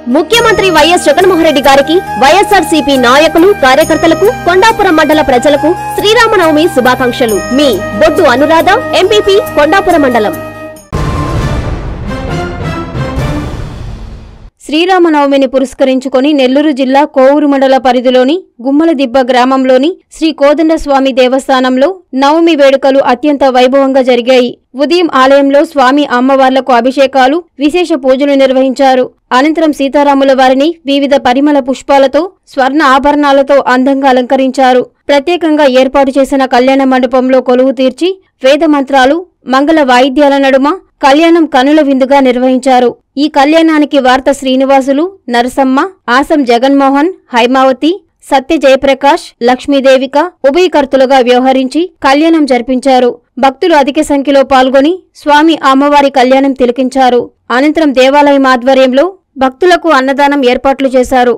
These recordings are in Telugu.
ముఖ్యమంత్రి వైఎస్ జగన్మోహన్ రెడ్డి గారికి వైఎస్ఆర్ సిపి నాయకులు కార్యకర్తలకు కొండాపురం మండల ప్రజలకు శ్రీరామనవమి శుభాకాంక్షలు మీ బొడ్డు అనురాధ ఎంపీపీ కొండాపురం మండలం శ్రీరామనవమిని పురస్కరించుకొని నెల్లూరు జిల్లా కోవూరు మండల పరిధిలోని గుమ్మలదిబ్బ గ్రామంలోని శ్రీ కోదండస్వామి దేవస్థానంలో నవమి వేడుకలు అత్యంత వైభవంగా జరిగాయి ఉదయం ఆలయంలో స్వామి అమ్మవార్లకు అభిషేకాలు విశేష పూజలు నిర్వహించారు అనంతరం సీతారాముల వారిని వివిధ పరిమళ పుష్పాలతో స్వర్ణ ఆభరణాలతో అందంగా అలంకరించారు ప్రత్యేకంగా ఏర్పాటు చేసిన కళ్యాణ మండపంలో కొలువు తీర్చి వేద మంత్రాలు మంగళ వాయిద్యాల నడుమ కళ్యాణం కనుల విందుగా నిర్వహించారు ఈ కళ్యాణానికి వార్త శ్రీనివాసులు నరసమ్మ ఆసం జగన్మోహన్ హైమావతి సత్య జయప్రకాష్ లక్ష్మీదేవిక ఉభయకర్తలుగా వ్యవహరించి కళ్యాణం జరిపించారు భక్తులు అధిక సంఖ్యలో పాల్గొని స్వామి అమ్మవారి కళ్యాణం తిలకించారు అనంతరం దేవాలయం ఆధ్వర్యంలో భక్తులకు అన్నదానం ఏర్పాట్లు చేశారు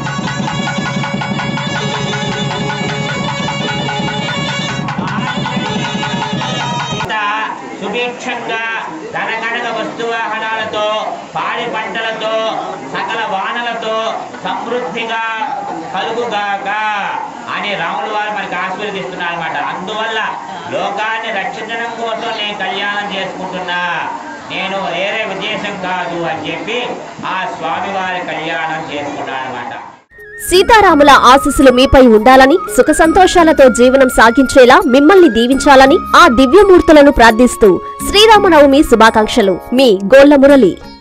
ఇంత సుభిక్షంగా ధనగణక వస్తువాహనాలతో పాడి పంటలతో సకల వానలతో సమృద్ధిగా కలుగుగాక అని రాముల వారు మనకి ఆశీర్వదిస్తున్నారు అనమాట అందువల్ల లోకాన్ని రక్షించడం కోసం నేను కళ్యాణం చేసుకుంటున్నా నేను వేరే ఉద్దేశం కాదు అని చెప్పి ఆ స్వామివారి కళ్యాణం చేసుకున్నాను అనమాట సీతారాముల ఆశీస్సులు మీపై ఉండాలని సుఖ సంతోషాలతో జీవనం సాగించేలా మిమ్మల్ని దీవించాలని ఆ దివ్యమూర్తులను ప్రార్థిస్తూ శ్రీరామనవమి శుభాకాంక్షలు మీ గోళ్ల మురళి